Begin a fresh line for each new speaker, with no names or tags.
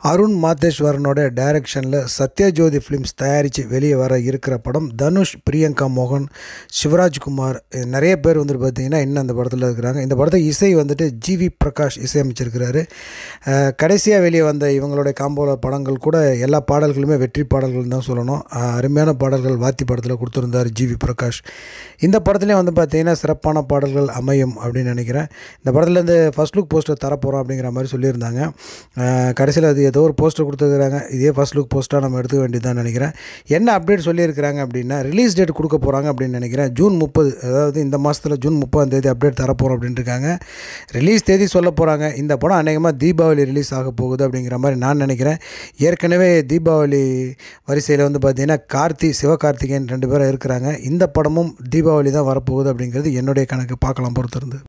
அருண் மாதேஸ்வரனோட டைரக்ஷனில் சத்யஜோதி ஃபிலிம்ஸ் தயாரித்து வெளியே வர இருக்கிற படம் தனுஷ் பிரியங்கா மோகன் சிவராஜ்குமார் இது நிறைய பேர் வந்துட்டு பார்த்தீங்கன்னா இன்னும் அந்த படத்தில் இருக்கிறாங்க இந்த படத்தை இசை வந்துட்டு ஜிவி பிரகாஷ் இசையமைச்சிருக்கிறாரு அஹ், கடைசியாக வெளியே வந்த இவங்களுடைய காம்போல படங்கள் கூட எல்லா பாடல்களுமே வெற்றி பாடல்கள் தான் சொல்லணும் அஹ், அருமையான பாடல்கள் வாத்தி படத்தில் கொடுத்துருந்தார் ஜிவி பிரகாஷ் இந்த படத்துலேயும் வந்து பார்த்தீங்கன்னா சிறப்பான பாடல்கள் அமையும் அப்படின்னு நினைக்கிறேன் இந்த படத்தில் இந்த ஃபஸ்ட் லுக் போஸ்டர் தரப்போகிறோம் அப்படிங்கிற மாதிரி சொல்லியிருந்தாங்க கடைசியில் அது ஏதோ ஒரு போஸ்டர் கொடுத்துருக்குறாங்க இதே ஃபஸ்ட் லுக் போஸ்ட்டாக நம்ம எடுத்துக்க வேண்டியதுதான் நினைக்கிறேன் என்ன அப்டேட் சொல்லியிருக்கிறாங்க அப்படின்னா ரிலீஸ் டேட் கொடுக்க போகிறாங்க அப்படின்னு நினைக்கிறேன் ஜூன் முப்பது அதாவது இந்த மாதத்தில் ஜூன் முப்பதாம் தேதி அப்டேட் தரப்போகிறோம் அப்படின்ட்டு இருக்காங்க ரிலீஸ் தேதி சொல்ல போகிறாங்க இந்த படம் அநேகமாக தீபாவளி ரிலீஸ் ஆக போகுது அப்படிங்கிற மாதிரி நான் நினைக்கிறேன் ஏற்கனவே தீபாவளி வரிசையில் வந்து பார்த்திங்கன்னா கார்த்தி சிவகார்த்திகேயன் ரெண்டு பேரும் இருக்கிறாங்க இந்த படமும் தீபாவளி தான் வரப்போகுது அப்படிங்கிறது என்னுடைய கணக்கு பார்க்கலாம் பொறுத்திருந்து